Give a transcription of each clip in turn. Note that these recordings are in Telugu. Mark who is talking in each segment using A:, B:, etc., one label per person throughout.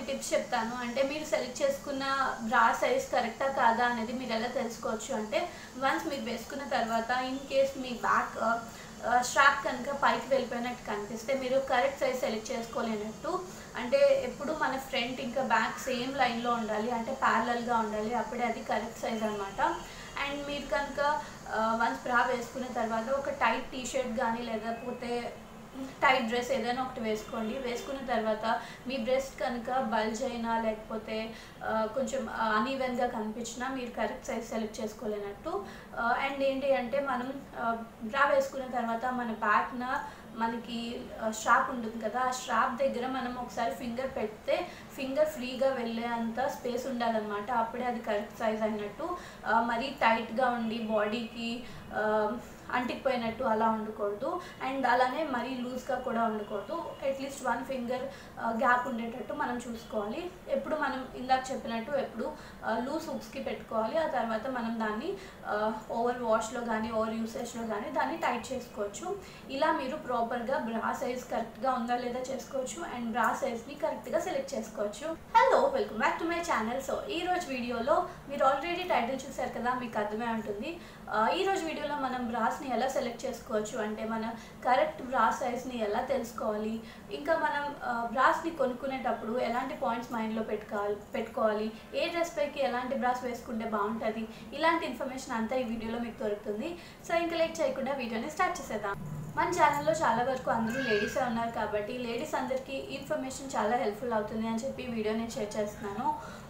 A: టిప్స్ చెప్తాను అంటే మీరు సెలెక్ట్ చేసుకున్న బ్రా సైజ్ కరెక్టా కాదా అనేది మీరు ఎలా తెలుసుకోవచ్చు అంటే వన్స్ మీరు వేసుకున్న తర్వాత ఇన్ కేస్ మీ బ్యాక్ స్ట్రాప్ కనుక పైకి వెళ్ళిపోయినట్టు కనిపిస్తే మీరు కరెక్ట్ సైజ్ సెలెక్ట్ చేసుకోలేనట్టు అంటే ఎప్పుడు మన ఫ్రంట్ ఇంకా బ్యాక్ సేమ్ లైన్లో ఉండాలి అంటే ప్యారలల్గా ఉండాలి అప్పుడే అది కరెక్ట్ సైజ్ అనమాట అండ్ మీరు కనుక వన్స్ బ్రా వేసుకున్న తర్వాత ఒక టైట్ టీ షర్ట్ కానీ లేకపోతే టైట్ డ్రెస్ ఏదైనా ఒకటి వేసుకోండి వేసుకున్న తర్వాత మీ బ్రెస్ట్ కనుక బల్జ్ అయినా లేకపోతే ఆ, కొంచెం అన్ఈవెన్గా కనిపించినా మీరు కరెక్ట్ సైజ్ సెలెక్ట్ చేసుకోలేనట్టు అండ్ ఏంటి అంటే మనం బ్రా వేసుకున్న తర్వాత మన బ్యాక్న మనకి స్ట్రాప్ ఉంటుంది కదా ఆ స్ట్రాప్ దగ్గర మనం ఒకసారి ఫింగర్ పెడితే ఫింగర్ ఫ్రీగా వెళ్ళే అంత స్పేస్ ఉండాలన్నమాట అప్పుడే అది కరెక్ట్ సైజ్ అయినట్టు ఆ, మరీ టైట్గా ఉండి బాడీకి అంటికిపోయినట్టు అలా ఉండకూడదు అండ్ అలానే మరీ లూజ్గా కూడా ఉండకూడదు అట్లీస్ట్ వన్ ఫింగర్ గ్యాప్ ఉండేటట్టు మనం చూసుకోవాలి ఎప్పుడు మనం ఇందాక చెప్పినట్టు ఎప్పుడు లూజ్ హుక్స్కి పెట్టుకోవాలి ఆ తర్వాత మనం దాన్ని ఓవర్ వాష్లో కానీ ఓవర్ యూసేజ్లో కానీ దాన్ని టైట్ చేసుకోవచ్చు ఇలా మీరు ప్రాపర్గా బ్రా సైజ్ కరెక్ట్గా ఉందా లేదా చేసుకోవచ్చు అండ్ బ్రా సైజ్ని కరెక్ట్గా సెలెక్ట్ చేసుకోవచ్చు hello welcome back to my channel so ఈ రోజు వీడియోలో మీరు ఆల్రెడీ టైటిల్ చూసారు కదా మీకు అర్థమే ఉంటుంది ఆ, ఈ రోజు వీడియోలో మనం బ్రాస్ని ఎలా సెలెక్ట్ చేసుకోవచ్చు అంటే మన కరెక్ట్ బ్రా సైజ్ని ఎలా తెలుసుకోవాలి ఇంకా మనం ఆ, బ్రాస్ని కొనుక్కునేటప్పుడు ఎలాంటి పాయింట్స్ మైండ్లో పెట్టుకోవాలి పెట్టుకోవాలి ఏ డ్రెస్ పైకి ఎలాంటి బ్రాస్ వేసుకుంటే బాగుంటుంది ఇలాంటి ఇన్ఫర్మేషన్ అంతా ఈ వీడియోలో మీకు దొరుకుతుంది సో ఇంకా లేట్ చేయకుండా వీడియోని స్టార్ట్ చేసేద్దాం మన ఛానల్లో చాలా వరకు అందరూ లేడీసే ఉన్నారు కాబట్టి లేడీస్ అందరికీ ఇన్ఫర్మేషన్ చాలా హెల్ప్ఫుల్ అవుతుంది అని చెప్పి ఈ వీడియో నేను షేర్ చేస్తున్నాను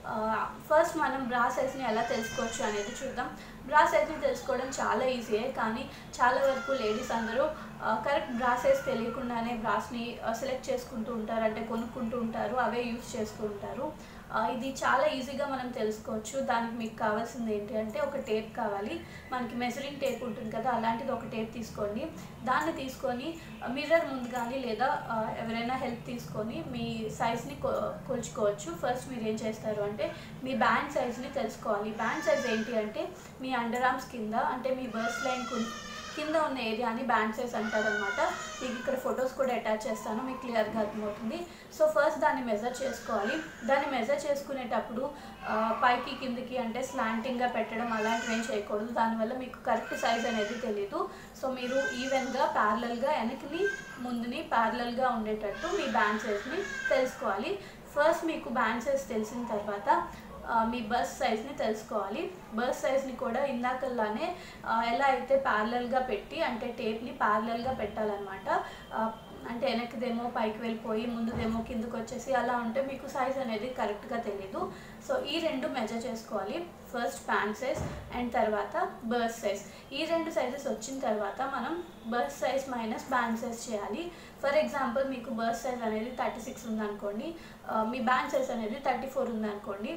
A: ఫస్ట్ మనం బ్రా సైజ్ని ఎలా తెలుసుకోవచ్చు అనేది చూద్దాం బ్రా సైజ్ని తెలుసుకోవడం చాలా ఈజీయే కానీ చాలా వరకు లేడీస్ అందరూ కరెక్ట్ బ్రా సైజ్ తెలియకుండానే బ్రాస్ని సెలెక్ట్ చేసుకుంటూ ఉంటారు అంటే కొనుక్కుంటూ ఉంటారు అవే యూస్ చేస్తూ ఉంటారు ఆ, ఇది చాలా ఈజీగా మనం తెలుసుకోవచ్చు దానికి మీకు కావాల్సింది ఏంటి అంటే ఒక టేప్ కావాలి మనకి మెజరింగ్ టేప్ ఉంటుంది కదా అలాంటిది ఒక టేప్ తీసుకోండి దాన్ని తీసుకొని మిర్రర్ ముందు కానీ లేదా ఆ, ఎవరైనా హెల్ప్ తీసుకొని మీ సైజ్ని కొ కొలుచుకోవచ్చు ఫస్ట్ మీరు ఏం చేస్తారు అంటే మీ బ్యాండ్ సైజ్ని తెలుసుకోవాలి బ్యాండ్ సైజ్ ఏంటి అంటే మీ అండర్ ఆర్మ్స్ కింద అంటే మీ బర్స్ లైన్ కింద ఉన్న ఏరియాని బ్యాండ్ సైజ్ అంటారనమాట మీకు ఇక్కడ ఫొటోస్ కూడా అటాచ్ చేస్తాను మీకు క్లియర్గా అర్థమవుతుంది సో ఫస్ట్ దాన్ని మెజర్ చేసుకోవాలి దాన్ని మెజర్ చేసుకునేటప్పుడు ఆ, పైకి కిందికి అంటే స్లాంటింగ్గా పెట్టడం అలాంటివి ఏం చేయకూడదు దానివల్ల మీకు కరెక్ట్ సైజ్ అనేది తెలియదు సో మీరు ఈవెన్గా ప్యారలల్గా వెనక్ని ముందుని ప్యారలల్గా ఉండేటట్టు మీ బ్యాండ్ సైజ్ని తెలుసుకోవాలి ఫస్ట్ మీకు బ్యాండ్ సైజ్ తెలిసిన తర్వాత ఆ, మీ బస్ సైజ్ని తెలుసుకోవాలి బస్ సైజ్ని కూడా ఇందాకలానే ఆ, ఎలా అయితే ప్యారలల్గా పెట్టి అంటే టేప్ని ప్యారలల్గా పెట్టాలన్నమాట ఆ, అంటే వెనక్కిదేమో పైకి వెళ్ళిపోయి ముందుదేమో కిందకు వచ్చేసి అలా ఉంటే మీకు సైజ్ అనేది కరెక్ట్గా తెలీదు సో ఈ రెండు మెజర్ చేసుకోవాలి ఫస్ట్ ప్యాంట్ సైజ్ అండ్ తర్వాత బర్స్ సైజ్ ఈ రెండు సైజెస్ వచ్చిన తర్వాత మనం బర్స్ సైజ్ మైనస్ బ్యాండ్ సైజ్ చేయాలి ఫర్ ఎగ్జాంపుల్ మీకు బర్స్ సైజ్ అనేది థర్టీ సిక్స్ ఉందనుకోండి ఆ, మీ బ్యాండ్ సైజ్ అనేది థర్టీ ఫోర్ ఉందనుకోండి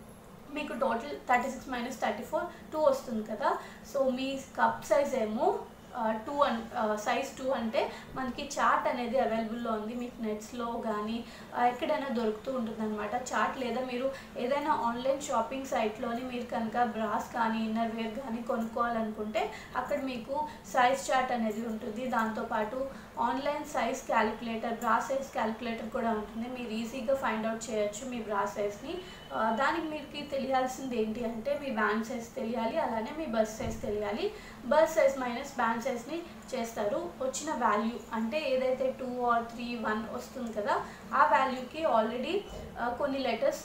A: మీకు total thirty six minus thirty four two వస్తుంది కదా సో మీ కప్ సైజ్ ఏమో టూ అన్ సైజ్ టూ అంటే మనకి చార్ట్ అనేది అవైలబుల్లో ఉంది మీకు నెట్స్లో కానీ ఎక్కడైనా దొరుకుతూ ఉంటుంది అనమాట చార్ట్ లేదా మీరు ఏదైనా ఆన్లైన్ షాపింగ్ సైట్లోని మీరు కనుక బ్రాస్ కానీ ఇన్నర్ వేర్ కానీ కొనుక్కోవాలనుకుంటే అక్కడ మీకు సైజ్ చార్ట్ అనేది ఉంటుంది దాంతోపాటు online size calculator bra size calculator కూడా ఉంటుంది మీరు ఈజీగా ఫైండ్ అవుట్ చేయొచ్చు మీ బ్రా సైజ్ని ఆ, దానికి మీకు తెలియాల్సింది ఏంటి అంటే మీ బ్యాండ్ సైజ్ తెలియాలి అలానే మీ బస్ సైజ్ తెలియాలి బస్ సైజ్ మైనస్ బ్యాండ్ సైజ్ని చేస్తారు వచ్చిన వాల్యూ అంటే ఏదైతే టూ ఆర్ త్రీ వన్ వస్తుంది కదా ఆ వాల్యూకి ఆల్రెడీ కొన్ని లెటర్స్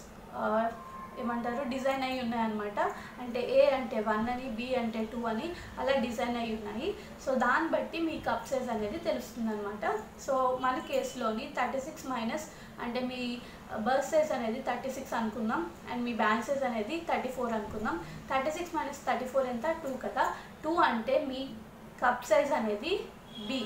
A: ఏమంటారు డిజైన్ అయి ఉన్నాయన్నమాట అంటే ఏ అంటే వన్ అని బి అంటే టూ అని అలా డిజైన్ అయి ఉన్నాయి సో దాన్ని బట్టి మీ కప్ సైజ్ అనేది తెలుస్తుంది అనమాట సో మన కేసులోని థర్టీ సిక్స్ మైనస్ అంటే మీ బర్త్ సైజ్ అనేది థర్టీ సిక్స్ అనుకుందాం అండ్ మీ బ్యాండ్ సైజ్ అనేది థర్టీ ఫోర్ అనుకుందాం thirty six minus thirty four ఎంత టూ కదా టూ అంటే మీ కప్ సైజ్ అనేది బి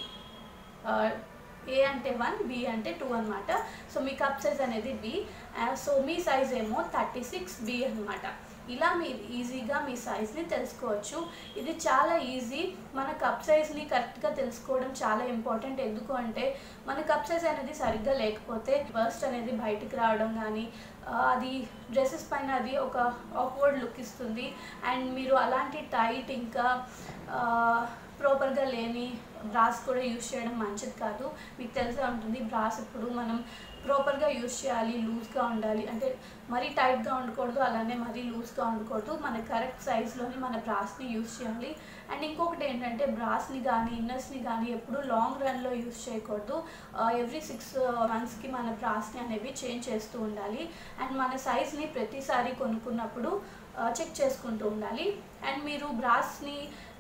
A: ఏ అంటే వన్ బి అంటే టూ అనమాట సో మీ కప్ సైజ్ అనేది బి సో మీ సైజ్ ఏమో థర్టీ సిక్స్ బి అనమాట ఇలా మీరు ఈజీగా మీ సైజ్ని తెలుసుకోవచ్చు ఇది చాలా ఈజీ మన కప్ సైజ్ని కరెక్ట్గా తెలుసుకోవడం చాలా ఇంపార్టెంట్ ఎందుకు అంటే మన కప్ సైజ్ అనేది సరిగ్గా లేకపోతే బర్స్ట్ అనేది బయటికి రావడం కానీ ఆ, అది డ్రెస్సెస్ పైన అది ఒక ఆక్వర్డ్ లుక్ ఇస్తుంది అండ్ మీరు అలాంటి టైట్ ఇంకా ప్రాపర్గా లేని బ్రాస్ కూడా యూజ్ చేయడం మంచిది కాదు మీకు తెలిసే ఉంటుంది బ్రాస్ ఇప్పుడు మనం ప్రాపర్గా యూస్ చేయాలి లూజ్గా ఉండాలి అంటే మరీ టైట్గా ఉండకూడదు అలానే మరీ లూజ్గా ఉండకూడదు మన కరెక్ట్ సైజ్లోని మన బ్రాస్ని యూస్ చేయాలి అండ్ ఇంకొకటి ఏంటంటే బ్రాస్ని కానీ ఇన్నర్స్ని కానీ ఎప్పుడు లాంగ్ రన్లో యూస్ చేయకూడదు ఎవ్రీ సిక్స్ మంత్స్కి మన బ్రాస్ని అనేవి చేంజ్ చేస్తూ ఉండాలి అండ్ మన సైజ్ని ప్రతిసారి కొనుక్కున్నప్పుడు చెక్ చేసుకుంటూ ఉండాలి అండ్ మీరు బ్రాస్ని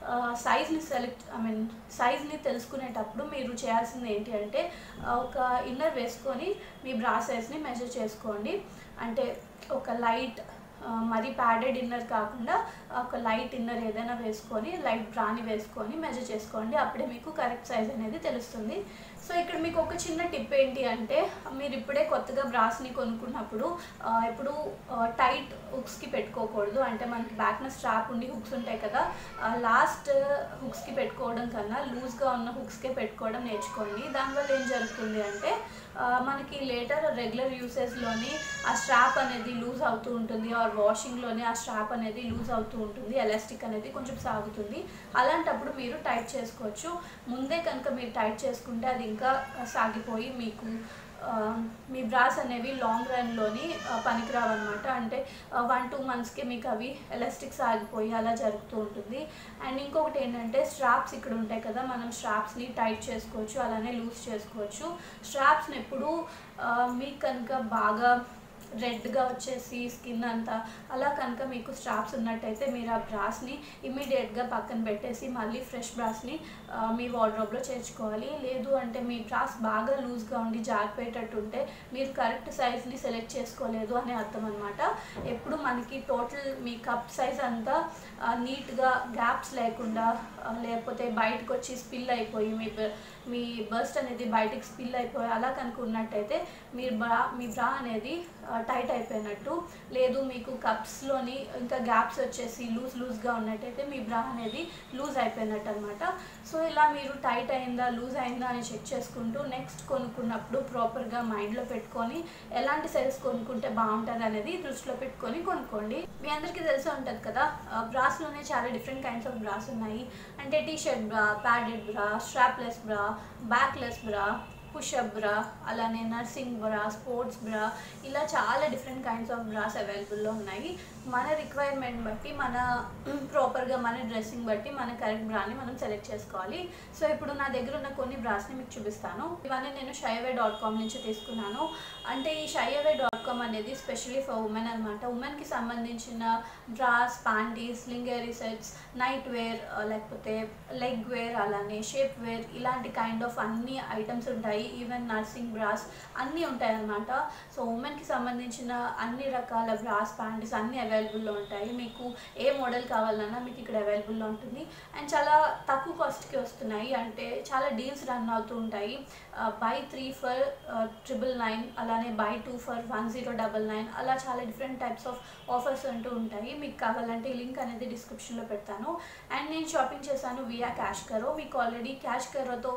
A: సైజ్ని సెలెక్ట్ ఐ మీన్ సైజ్ని తెలుసుకునేటప్పుడు మీరు చేయాల్సింది ఏంటి అంటే ఆ, ఒక ఇన్నర్ వేసుకొని మీ బ్రా సైజ్ని మెజర్ చేసుకోండి అంటే ఒక లైట్ మరీ ప్యాడెడ్ ఇన్నర్ కాకుండా ఒక లైట్ ఇన్నర్ ఏదైనా వేసుకొని లైట్ బ్రాని వేసుకొని మెజర్ చేసుకోండి అప్పుడే మీకు కరెక్ట్ సైజ్ అనేది తెలుస్తుంది సో ఇక్కడ మీకు ఒక చిన్న టిప్ ఏంటి అంటే మీరు ఇప్పుడే కొత్తగా బ్రాస్ని కొనుక్కున్నప్పుడు ఆ, ఎప్పుడు టైట్ హుక్స్కి పెట్టుకోకూడదు అంటే మనకి బ్యాక్న స్ట్రాప్ ఉండి హుక్స్ ఉంటాయి కదా లాస్ట్ హుక్స్కి పెట్టుకోవడం కన్నా లూజ్గా ఉన్న హుక్స్కే పెట్టుకోవడం నేర్చుకోండి దానివల్ల ఏం జరుగుతుంది అంటే ఆ, మనకి లేటర్ రెగ్యులర్ యూసేజ్లోని ఆ స్ట్రాప్ అనేది లూజ్ అవుతూ ఉంటుంది ఆర్ వాషింగ్లోనే ఆ స్ట్రాప్ అనేది లూజ్ అవుతూ ఉంటుంది ఎలాస్టిక్ అనేది కొంచెం సాగుతుంది అలాంటప్పుడు మీరు టైట్ చేసుకోవచ్చు ముందే కనుక మీరు టైట్ చేసుకుంటే అది ఇంకా సాగిపోయి మీకు ఆ, మీ బ్రాస్ అనేవి లాంగ్ రన్లోని పనికిరావు అనమాట అంటే వన్ టూ మంత్స్కి మీకు అవి ఎలాస్టిక్ సాగిపోయి అలా జరుగుతూ ఉంటుంది అండ్ ఇంకొకటి ఏంటంటే స్ట్రాప్స్ ఇక్కడ ఉంటాయి కదా మనం స్ట్రాప్స్ని టైట్ చేసుకోవచ్చు అలానే లూజ్ చేసుకోవచ్చు స్ట్రాప్స్ని ఎప్పుడు ఆ, మీకు కనుక బాగా రెడ్గా వచ్చేసి స్కిన్ అంతా అలా కనుక మీకు స్ట్రాప్స్ ఉన్నట్టయితే మీరు ఆ బ్రాస్ని ఇమీడియట్గా పక్కన పెట్టేసి మళ్ళీ ఫ్రెష్ బ్రాస్ని ఆ, మీ వార్డ్రోబ్లో చేర్చుకోవాలి లేదు అంటే మీ బ్రాస్ బాగా లూజ్గా ఉండి జారిపోయేటట్టు ఉంటే మీరు కరెక్ట్ సైజ్ని సెలెక్ట్ చేసుకోలేదు అని అర్థం అనమాట ఎప్పుడు మనకి టోటల్ మీ కప్ సైజ్ అంతా ఆ, నీట్గా గ్యాప్స్ లేకుండా ఆ, లేకపోతే బయటకు వచ్చి స్పిల్ అయిపోయి మీ బ- మీ బస్ట్ అనేది బయటికి స్పిల్ అయిపోయి అలా కనుక ఉన్నట్టయితే మీరు బ్రా మీ బ్రా అనేది టైట్ అయిపోయినట్టు లేదు మీకు కప్స్లోని ఇంకా గ్యాప్స్ వచ్చేసి లూజ్ లూజ్గా ఉన్నట్టయితే మీ బ్రా అనేది లూజ్ అయిపోయినట్టు అనమాట సో ఇలా మీరు టైట్ అయిందా లూజ్ అయిందా అని చెక్ చేసుకుంటూ నెక్స్ట్ కొనుక్కున్నప్పుడు ప్రాపర్గా మైండ్లో పెట్టుకొని ఎలాంటి సైజ్ కొనుక్కుంటే బాగుంటుంది అనేది దృష్టిలో పెట్టుకొని కొనుక్కోండి మీ అందరికీ తెలిసే ఉంటుంది కదా బ్రాస్లోనే చాలా డిఫరెంట్ కైండ్స్ ఆఫ్ బ్రాస్ ఉన్నాయి అంటే T shirt bra padded bra strapless bra backless bra push up bra అలానే నర్సింగ్ బ్రా స్పోర్ట్స్ బ్రా ఇలా చాలా డిఫరెంట్ కైండ్స్ ఆఫ్ బ్రాస్ అవైలబుల్లో ఉన్నాయి మన రిక్వైర్మెంట్ బట్టి మన ప్రాపర్గా మన డ్రెస్సింగ్ బట్టి మన కరెక్ట్ బ్రాని మనం సెలెక్ట్ చేసుకోవాలి సో ఇప్పుడు నా దగ్గర ఉన్న కొన్ని బ్రాస్ని మీకు చూపిస్తాను ఇవన్నీ నేను షైవే డాట్ కామ్ నుంచి తీసుకున్నాను అంటే ఈ షైవే డాట్ కామ్ అనేది స్పెషలీ ఫర్ ఉమెన్ అనమాట ఉమెన్కి సంబంధించిన bras panties lingerie sets night wear లేకపోతే లెగ్ వేర్ అలానే షేప్ వేర్ ఇలాంటి కైండ్ ఆఫ్ అన్ని ఐటమ్స్ ఉంటాయి ఈవెన్ నర్సింగ్ బ్రాస్ అన్నీ ఉంటాయి అన్నమాట సో ఉమెన్కి సంబంధించిన అన్ని రకాల బ్రాస్ ప్యాంటీస్ అన్నీ అవైలబుల్లో ఉంటాయి మీకు ఏ మోడల్ కావాలన్నా మీకు ఇక్కడ అవైలబుల్లో ఉంటుంది అండ్ చాలా తక్కువ కాస్ట్కి వస్తున్నాయి అంటే చాలా డీల్స్ రన్ అవుతూ ఉంటాయి buy three for triple nine అలానే buy two for one zero double nine అలా చాలా డిఫరెంట్ టైప్స్ ఆఫ్ ఆఫర్స్ అంటూ ఉంటాయి మీకు కావాలంటే లింక్ అనేది డిస్క్రిప్షన్లో పెడతాను అండ్ నేను షాపింగ్ చేశాను వియా క్యాష్ కరో మీకు ఆల్రెడీ క్యాష్ కరోతో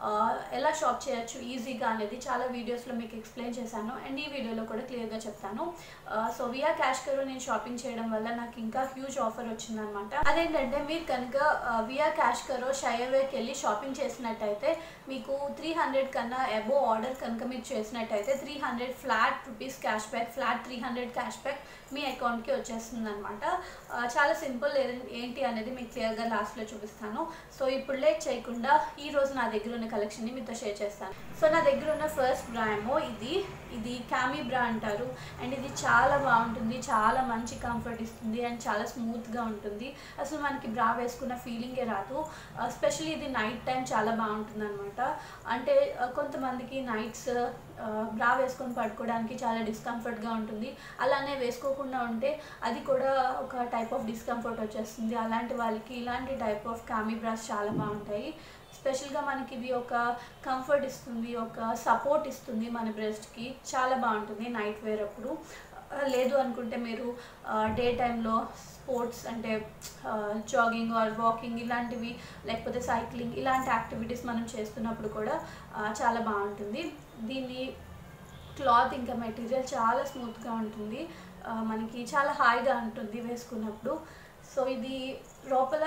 A: ఎలా షాప్ చేయొచ్చు ఈజీగా అనేది చాలా వీడియోస్లో మీకు ఎక్స్ప్లెయిన్ చేశాను అండ్ ఈ వీడియోలో కూడా క్లియర్గా చెప్తాను సో వియా క్యాష్ కరో నేను షాపింగ్ చేయడం వల్ల నాకు ఇంకా హ్యూజ్ ఆఫర్ వచ్చిందనమాట అదేంటంటే మీరు కనుక వియా క్యాష్ కరో షయవేకి వెళ్ళి షాపింగ్ చేసినట్టయితే మీకు త్రీ హండ్రెడ్ కన్నా అబో ఆర్డర్ కనుక మీరు చేసినట్టయితే three hundred flat rupees cash back flat three hundred cash back మీ అకౌంట్కి వచ్చేస్తుంది అనమాట చాలా సింపుల్ ఏంటి అనేది మీకు క్లియర్గా లాస్ట్లో చూపిస్తాను సో ఇప్పుడు లేట్ చేయకుండా ఈ రోజు నా దగ్గర ఉన్న కలెక్షన్ని మీతో షేర్ చేస్తాను సో నా దగ్గర ఉన్న ఫస్ట్ బ్రా ఏమో ఇది ఇది క్యామీ బ్రా అంటారు అండ్ ఇది చాలా బాగుంటుంది చాలా మంచి కంఫర్ట్ ఇస్తుంది అండ్ చాలా స్మూత్గా ఉంటుంది అసలు మనకి బ్రా వేసుకున్న ఫీలింగే రాదు స్పెషల్లీ ఇది నైట్ టైం చాలా బాగుంటుంది అనమాట అంటే ఆ, కొంతమందికి నైట్స్ బ్రా వేసుకొని పడుకోవడానికి చాలా డిస్కంఫర్ట్గా ఉంటుంది అలానే వేసుకోకుండా ఉంటే అది కూడా ఒక టైప్ ఆఫ్ డిస్కంఫర్ట్ వచ్చేస్తుంది అలాంటి వాళ్ళకి ఇలాంటి టైప్ ఆఫ్ కామీ బ్రాస్ చాలా బాగుంటాయి స్పెషల్గా మనకి ఇది ఒక కంఫర్ట్ ఇస్తుంది ఒక సపోర్ట్ ఇస్తుంది మన బ్రెస్ట్కి చాలా బాగుంటుంది నైట్ వేర్ అప్పుడు ఆ, లేదు అనుకుంటే మీరు డే టైంలో స్పోర్ట్స్ అంటే జాగింగ్ ఆర్ వాకింగ్ ఇలాంటివి లేకపోతే సైక్లింగ్ ఇలాంటి యాక్టివిటీస్ మనం చేస్తున్నప్పుడు కూడా ఆ, చాలా బాగుంటుంది దీన్ని క్లాత్ ఇంకా మెటీరియల్ చాలా స్మూత్గా ఉంటుంది ఆ, మనకి చాలా హాయిగా ఉంటుంది వేసుకున్నప్పుడు సో ఇది లోపల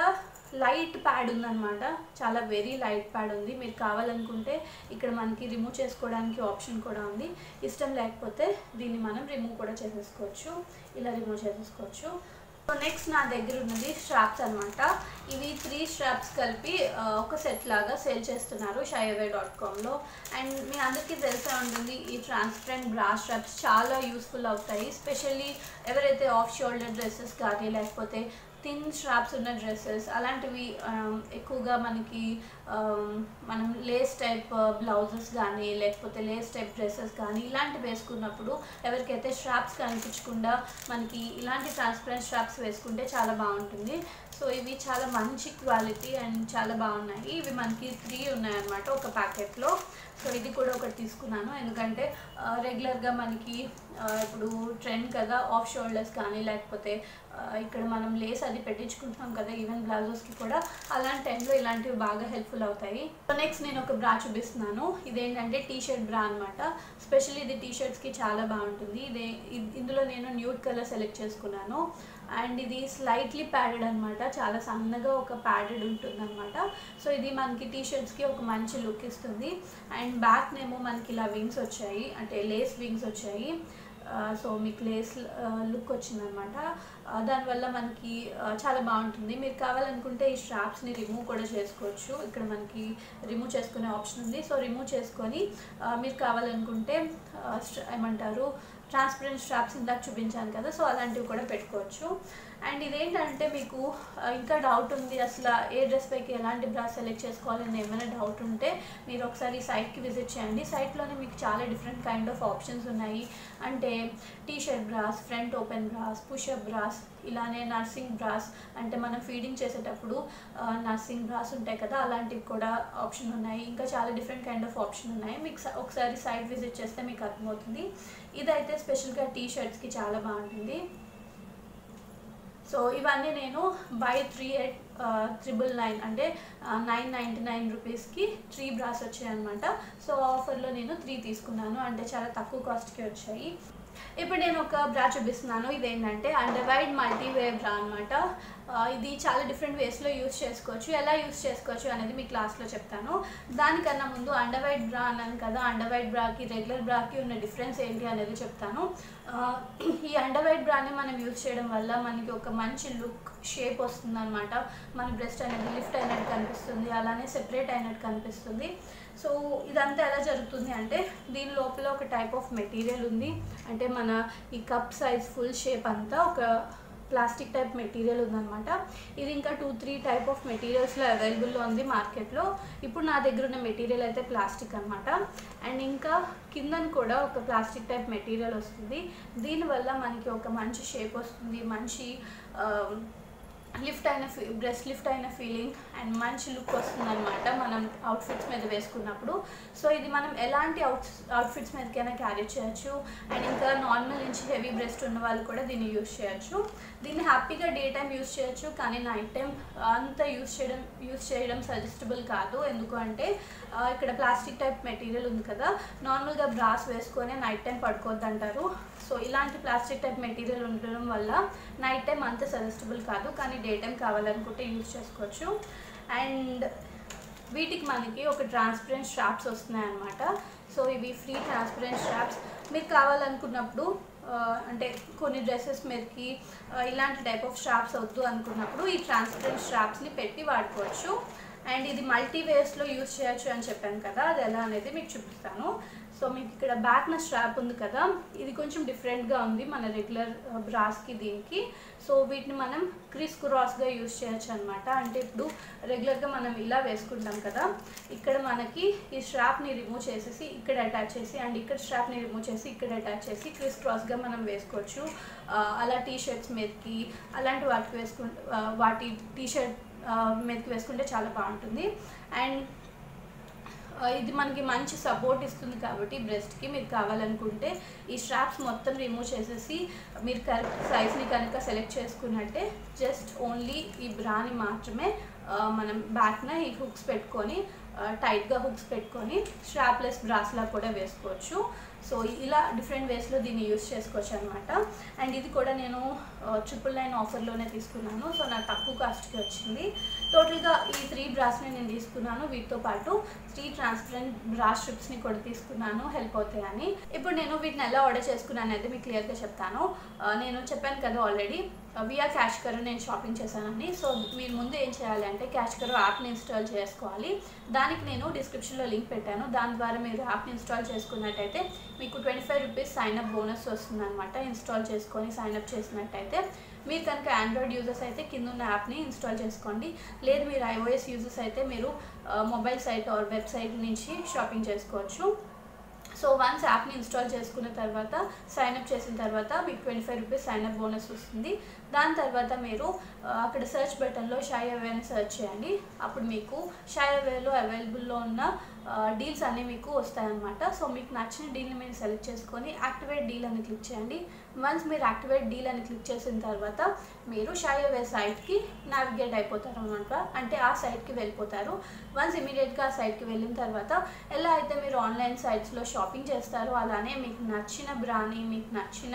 A: లైట్ ప్యాడ్ ఉందన్నమాట చాలా వెరీ లైట్ ప్యాడ్ ఉంది మీరు కావాలనుకుంటే ఇక్కడ మనకి రిమూవ్ చేసుకోవడానికి ఆప్షన్ కూడా ఉంది ఇష్టం లేకపోతే దీన్ని మనం రిమూవ్ కూడా చేసేసుకోవచ్చు ఇలా రిమూవ్ చేసేసుకోవచ్చు సో నెక్స్ట్ నా దగ్గర ఉన్నది స్ట్రాప్స్ అనమాట ఇవి త్రీ స్ట్రాప్స్ కలిపి ఆ, ఒక సెట్ లాగా సేల్ చేస్తున్నారు షైవే డాట్ కామ్లో అండ్ మీ అందరికీ తెలిసే ఉంటుంది ఈ ట్రాన్స్పరెంట్ బ్రా స్ట్రాప్స్ చాలా యూస్ఫుల్ అవుతాయి స్పెషల్లీ ఎవరైతే ఆఫ్ షోల్డర్ డ్రెస్సెస్ కానీ లేకపోతే థిన్ స్ట్రాప్స్ ఉన్న డ్రెస్సెస్ అలాంటివి ఆమ్, ఎక్కువగా మనకి ఆమ్, మనం లేస్ టైప్ బ్లౌజెస్ కానీ లేకపోతే లేస్ టైప్ డ్రెస్సెస్ కానీ ఇలాంటివి వేసుకున్నప్పుడు ఎవరికైతే స్ట్రాప్స్ కనిపించకుండా మనకి ఇలాంటి ట్రాన్స్పరెంట్ స్ట్రాప్స్ వేసుకుంటే చాలా బాగుంటుంది సో ఇవి చాలా మంచి క్వాలిటీ అండ్ చాలా బాగున్నాయి ఇవి మనకి త్రీ ఉన్నాయన్నమాట ఒక ప్యాకెట్లో సో ఇది కూడా ఒకటి తీసుకున్నాను ఎందుకంటే రెగ్యులర్గా మనకి ఆ, ఇప్పుడు ట్రెండ్ కదా ఆఫ్ షోల్డర్స్ కానీ లేకపోతే ఆ, ఇక్కడ మనం లేస్ అది పెట్టించుకుంటున్నాం కదా ఈవెన్ బ్లౌజెస్కి కూడా అలాంటి టైంలో ఇలాంటివి బాగా హెల్ప్ఫుల్ అవుతాయి సో నెక్స్ట్ నేను ఒక బ్రా చూపిస్తున్నాను ఇదేంటంటే టీ షర్ట్ బ్రా అనమాట స్పెషల్లీ ఇది టీ షర్ట్స్కి చాలా బాగుంటుంది ఇదే ఇ- ఇందులో నేను న్యూడ్ కలర్ సెలెక్ట్ చేసుకున్నాను అండ్ ఇది స్లైట్లీ ప్యాడెడ్ అనమాట చాలా సన్నగా ఒక ప్యాడెడ్ ఉంటుంది అనమాట సో ఇది మనకి టీ షర్ట్స్కి ఒక మంచి లుక్ ఇస్తుంది అండ్ బ్యాక్ నేమో మనకి ఇలా వింగ్స్ వచ్చాయి అంటే లేస్ వింగ్స్ వచ్చాయి ఆ, సో మీకు లేస్ లుక్ వచ్చిందనమాట ఆ, దానివల్ల మనకి ఆ, చాలా బాగుంటుంది మీరు కావాలనుకుంటే ఈ స్ట్రాప్స్ని రిమూవ్ కూడా చేసుకోవచ్చు ఇక్కడ మనకి రిమూవ్ చేసుకునే ఆప్షన్ ఉంది సో రిమూవ్ చేసుకొని ఆ, మీరు కావాలనుకుంటే ఆ, స్ట్ర- ఏమంటారు ట్రాన్స్పరెంట్ స్ట్రాప్స్ ఇందాక చూపించాను కదా సో అలాంటివి కూడా పెట్టుకోవచ్చు అండ్ ఇదేంటంటే మీకు ఆ, ఇంకా డౌట్ ఉంది అసలు ఏ డ్రెస్ పైకి ఎలాంటి బ్రా సెలెక్ట్ చేసుకోవాలని ఏమైనా డౌట్ ఉంటే మీరు ఒకసారి సైట్కి విజిట్ చేయండి సైట్లోనే మీకు చాలా డిఫరెంట్ కైండ్ ఆఫ్ ఆప్షన్స్ ఉన్నాయి అంటే T shirt bras front open bras push up bras ఇలానే నర్సింగ్ బ్రాస్ అంటే మనం ఫీడింగ్ చేసేటప్పుడు నర్సింగ్ బ్రాస్ ఉంటాయి కదా అలాంటివి కూడా ఆప్షన్ ఉన్నాయి ఇంకా చాలా డిఫరెంట్ కైండ్ ఆఫ్ ఆప్షన్ ఉన్నాయి మీకు స- ఒకసారి సైట్ విజిట్ చేస్తే మీకు అర్థమవుతుంది ఇదైతే స్పెషల్గా టీ షర్ట్స్కి చాలా బాగుంటుంది సో ఇవన్నీ నేను buy three eight triple nine అంటే నైన్ నైంటీ నైన్ రూపీస్కి త్రీ బ్రాస్ వచ్చాయి అనమాట సో ఆఫర్లో నేను త్రీ తీసుకున్నాను అంటే చాలా తక్కువ కాస్ట్కి వచ్చాయి ఇప్పుడు నేను ఒక బ్రా చూపిస్తున్నాను ఇదేంటంటే అండర్వైడ్ మల్టీవేర్ బ్రా అనమాట ఇది చాలా డిఫరెంట్ వేస్లో యూస్ చేసుకోవచ్చు ఎలా యూస్ చేసుకోవచ్చు అనేది మీ క్లాస్లో చెప్తాను దానికన్నా ముందు అండర్వైడ్ బ్రా అన్నాను కదా అండర్వైడ్ బ్రాకి రెగ్యులర్ బ్రాకి ఉన్న డిఫరెన్స్ ఏంటి అనేది చెప్తాను ఆ, ఈ అండర్వైడ్ బ్రాని మనం యూస్ చేయడం వల్ల మనకి ఒక మంచి లుక్ షేప్ వస్తుంది అనమాట మన బ్రెస్ట్ అనేది లిఫ్ట్ అయినట్టు కనిపిస్తుంది అలానే సెపరేట్ అయినట్టు కనిపిస్తుంది సో ఇదంతా ఎలా జరుగుతుంది అంటే దీని లోపల ఒక టైప్ ఆఫ్ మెటీరియల్ ఉంది అంటే మన ఈ కప్ సైజ్ ఫుల్ షేప్ అంతా ఒక ప్లాస్టిక్ టైప్ మెటీరియల్ ఉందన్నమాట ఇది ఇంకా టూ త్రీ టైప్ ఆఫ్ మెటీరియల్స్లో అవైలబుల్లో ఉంది మార్కెట్లో ఇప్పుడు నా దగ్గర ఉన్న మెటీరియల్ అయితే ప్లాస్టిక్ అనమాట అండ్ ఇంకా కిందన కూడా ఒక ప్లాస్టిక్ టైప్ మెటీరియల్ వస్తుంది దీనివల్ల మనకి ఒక మంచి షేప్ వస్తుంది మంచి లిఫ్ట్ అయిన ఫీ బ్రెస్ట్ లిఫ్ట్ అయిన ఫీలింగ్ అండ్ మంచి లుక్ వస్తుంది అనమాట మనం అవుట్ఫిట్స్ మీద వేసుకున్నప్పుడు సో ఇది మనం ఎలాంటి అవుట్ అవుట్ఫిట్స్ మీదకైనా క్యారీ చేయొచ్చు అండ్ ఇంకా నార్మల్ నుంచి హెవీ బ్రెస్ట్ ఉన్న వాళ్ళు కూడా దీన్ని యూస్ చేయొచ్చు దీన్ని హ్యాపీగా డే టైం యూస్ చేయొచ్చు కానీ నైట్ టైం అంత యూస్ చేయడం యూస్ చేయడం సజెస్టబుల్ కాదు ఎందుకు అంటే ఆ, ఇక్కడ ప్లాస్టిక్ టైప్ మెటీరియల్ ఉంది కదా నార్మల్గా బ్రాస్ వేసుకొని నైట్ టైం పడుకోవద్దు అంటారు సో ఇలాంటి ప్లాస్టిక్ టైప్ మెటీరియల్ ఉండడం వల్ల నైట్ టైం అంత సజెస్టబుల్ కాదు కానీ డే టైం కావాలనుకుంటే యూస్ చేసుకోవచ్చు అండ్ వీటికి మనకి ఒక ట్రాన్స్పరెంట్ స్ట్రాప్స్ వస్తున్నాయి అన్నమాట సో ఇవి ఫ్రీ ట్రాన్స్పరెంట్ స్ట్రాప్స్ మీకు కావాలనుకున్నప్పుడు ఆ, అంటే కొన్ని డ్రెస్సెస్ మీదకి ఆ, ఇలాంటి టైప్ ఆఫ్ స్ట్రాప్స్ వద్దు అనుకున్నప్పుడు ఈ ట్రాన్స్పరెంట్ స్ట్రాప్స్ని పెట్టి వాడుకోవచ్చు అండ్ ఇది మల్టీ వేస్లో యూస్ చేయొచ్చు అని చెప్పాను కదా అది ఎలా అనేది మీకు చూపిస్తాను సో మీకు ఇక్కడ బ్యాక్న స్ట్రాప్ ఉంది కదా ఇది కొంచెం డిఫరెంట్గా ఉంది మన రెగ్యులర్ బ్రాస్కి దీనికి సో వీటిని మనం క్రిస్ క్రాస్గా యూస్ చేయొచ్చు అనమాట అంటే ఇప్పుడు రెగ్యులర్గా మనం ఇలా వేసుకుంటాం కదా ఇక్కడ మనకి ఈ స్ట్రాప్ని రిమూవ్ చేసేసి ఇక్కడ అటాచ్ చేసి అండ్ ఇక్కడ స్ట్రాప్ని రిమూవ్ చేసి ఇక్కడ అటాచ్ చేసి క్రిస్ క్రాస్గా మనం వేసుకోవచ్చు ఆ, అలా టీ షర్ట్స్ మీదకి అలాంటి వాటికి వేసుకు ఆ, వాటి టీ షర్ట్ మీదకి వేసుకుంటే చాలా బాగుంటుంది అండ్ ఆ, ఇది మనకి మంచి సపోర్ట్ ఇస్తుంది కాబట్టి బ్రెస్ట్కి మీరు కావాలనుకుంటే ఈ స్ట్రాప్స్ మొత్తం రిమూవ్ చేసేసి మీరు కరెక్ట్ సైజ్ని కనుక సెలెక్ట్ చేసుకున్నట్టే జస్ట్ ఓన్లీ ఈ బ్రాని మాత్రమే ఆ, మనం బ్యాక్న ఈ హుక్స్ పెట్టుకొని టైట్గా హుక్స్ పెట్టుకొని స్ట్రాప్లెస్ బ్రాస్లా కూడా వేసుకోవచ్చు సో ఇలా డిఫరెంట్ వేస్లో దీన్ని యూస్ చేసుకోవచ్చు అనమాట అండ్ ఇది కూడా నేను ట్రిపుల్ నైన్ ఆఫర్లోనే తీసుకున్నాను సో నాకు తక్కువ కాస్ట్కి వచ్చింది టోటల్గా ఈ త్రీ బ్రాస్ని నేను తీసుకున్నాను వీటితో పాటు త్రీ ట్రాన్స్పరెంట్ బ్రా స్ట్రిప్స్ని కూడా తీసుకున్నాను హెల్ప్ అవుతాయని ఇప్పుడు నేను వీటిని ఎలా ఆర్డర్ చేసుకున్నాను అయితే మీకు క్లియర్గా చెప్తాను ఆ, నేను చెప్పాను కదా ఆల్రెడీ వియా క్యాష్ కరో నేను షాపింగ్ చేశానని సో మీరు ముందు ఏం చేయాలంటే క్యాష్ కరో యాప్ని ఇన్స్టాల్ చేసుకోవాలి దానికి నేను డిస్క్రిప్షన్లో లింక్ పెట్టాను దాని ద్వారా మీరు యాప్ని ఇన్స్టాల్ చేసుకున్నట్టయితే మీకు twenty five rupees sign up bonus వస్తుందన్నమాట ఇన్స్టాల్ చేసుకొని సైన్అప్ చేసినట్టయితే మీరు కనుక ఆండ్రాయిడ్ యూజర్స్ అయితే కింద ఉన్న యాప్ని ఇన్స్టాల్ చేసుకోండి లేదు మీరు ఐఓఎస్ యూజర్స్ అయితే మీరు మొబైల్ సైట్ ఆర్ వెబ్సైట్ నుంచి షాపింగ్ చేసుకోవచ్చు సో వన్స్ యాప్ని ఇన్స్టాల్ చేసుకున్న తర్వాత సైన్అప్ చేసిన తర్వాత మీకు twenty five rupees sign up bonus వస్తుంది దాని తర్వాత మీరు ఆ, అక్కడ సెర్చ్ బటన్లో షాయ్ అవే అని సెర్చ్ చేయండి అప్పుడు మీకు షాయ్ అవేలో అవైలబుల్లో ఉన్న డీల్స్ అన్నీ మీకు వస్తాయన్నమాట సో మీకు నచ్చిన డీల్ని మీరు సెలెక్ట్ చేసుకొని యాక్టివేట్ డీల్ అని క్లిక్ చేయండి వన్స్ మీరు యాక్టివేట్ డీల్ అని క్లిక్ చేసిన తర్వాత మీరు షాయ్ అవే సైట్కి నావిగేట్ అయిపోతారు అనమాట అంటే ఆ సైట్కి వెళ్ళిపోతారు వన్స్ ఇమీడియట్గా ఆ సైట్కి వెళ్ళిన తర్వాత ఎలా అయితే మీరు ఆన్లైన్ సైట్స్లో షాపింగ్ చేస్తారో అలానే మీకు నచ్చిన బ్రాని మీకు నచ్చిన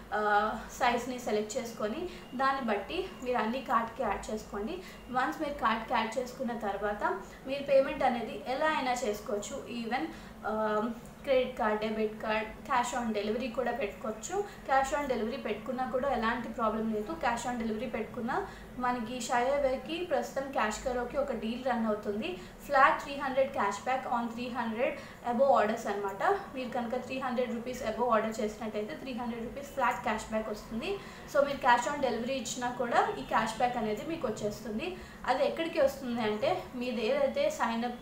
A: సైజ్ని సెలెక్ట్ చేసుకొని దాన్ని బట్టి మీరు అన్ని కార్ట్కి యాడ్ చేసుకోండి వన్స్ మీరు కార్ట్కి యాడ్ చేసుకున్న తర్వాత మీరు పేమెంట్ అనేది ఎలా అయినా చేసుకోవచ్చు even credit card debit card cash on delivery కూడా పెట్టుకోవచ్చు క్యాష్ ఆన్ డెలివరీ పెట్టుకున్నా కూడా ఎలాంటి ప్రాబ్లం లేదు క్యాష్ ఆన్ డెలివరీ పెట్టుకున్నా మనకి షాయవేకి ప్రస్తుతం క్యాష్ కరోకి ఒక డీల్ రన్ అవుతుంది flat three hundred cash back on three hundred above orders అనమాట మీరు కనుక three hundred rupees above order చేసినట్టయితే three hundred rupees flat cash back వస్తుంది సో మీరు క్యాష్ ఆన్ డెలివరీ ఇచ్చినా కూడా ఈ క్యాష్ బ్యాక్ అనేది మీకు వచ్చేస్తుంది అది ఎక్కడికి వస్తుంది అంటే మీది ఏదైతే సైన్అప్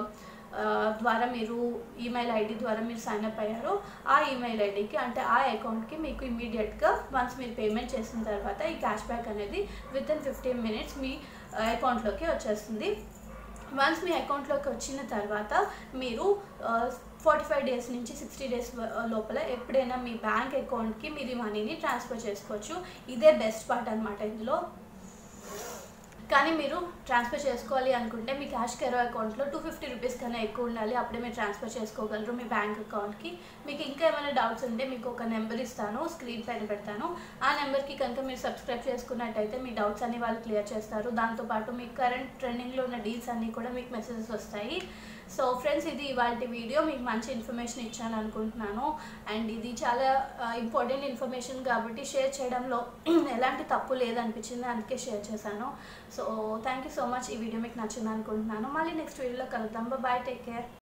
A: ద్వారా మీరు ఈమెయిల్ ఐడి ద్వారా మీరు సైన్అప్ అయ్యారో ఆ ఈమెయిల్ ఐడికి అంటే ఆ అకౌంట్కి మీకు ఇమీడియట్గా వన్స్ మీరు పేమెంట్ చేసిన తర్వాత ఈ క్యాష్ బ్యాక్ అనేది విత్ ఇన్ ఫిఫ్టీన్ మినిట్స్ మీ అకౌంట్లోకి వచ్చేస్తుంది వన్స్ మీ అకౌంట్లోకి వచ్చిన తర్వాత మీరు ఫార్టీ ఫైవ్ డేస్ నుంచి సిక్స్టీ డేస్ లోపల ఎప్పుడైనా మీ బ్యాంక్ అకౌంట్కి మీరు ఈ మనీని ట్రాన్స్ఫర్ చేసుకోవచ్చు ఇదే బెస్ట్ పార్ట్ అనమాట ఇందులో కానీ మీరు ట్రాన్స్ఫర్ చేసుకోవాలి అనుకుంటే మీ క్యాష్ కెరో అకౌంట్లో టూ ఫిఫ్టీ రూపీస్ కన్నా ఎక్కువ ఉండాలి అప్పుడే మీరు ట్రాన్స్ఫర్ చేసుకోగలరు మీ బ్యాంక్ అకౌంట్కి మీకు ఇంకా ఏమైనా డౌట్స్ ఉంటే మీకు ఒక నెంబర్ ఇస్తాను స్క్రీన్ పైన పెడతాను ఆ నెంబర్కి కనుక మీరు సబ్స్క్రైబ్ చేసుకున్నట్టయితే మీ డౌట్స్ అన్ని వాళ్ళు క్లియర్ చేస్తారు దాంతోపాటు మీకు కరెంట్ ట్రెండింగ్లో ఉన్న డీల్స్ అన్నీ కూడా మీకు మెసేజెస్ వస్తాయి సో ఫ్రెండ్స్ ఇది ఇవాళ వీడియో మీకు మంచి ఇన్ఫర్మేషన్ ఇచ్చాను అనుకుంటున్నాను అండ్ ఇది చాలా ఇంపార్టెంట్ ఇన్ఫర్మేషన్ కాబట్టి షేర్ చేయడంలో ఎలాంటి తప్పు లేదనిపించింది అందుకే షేర్ చేశాను so thank you so much ఈ వీడియో మీకు నచ్చింది అనుకుంటున్నాను మళ్ళీ నెక్స్ట్ వీడియోలో కలుద్దాం బాయ్ టేక్ కేర్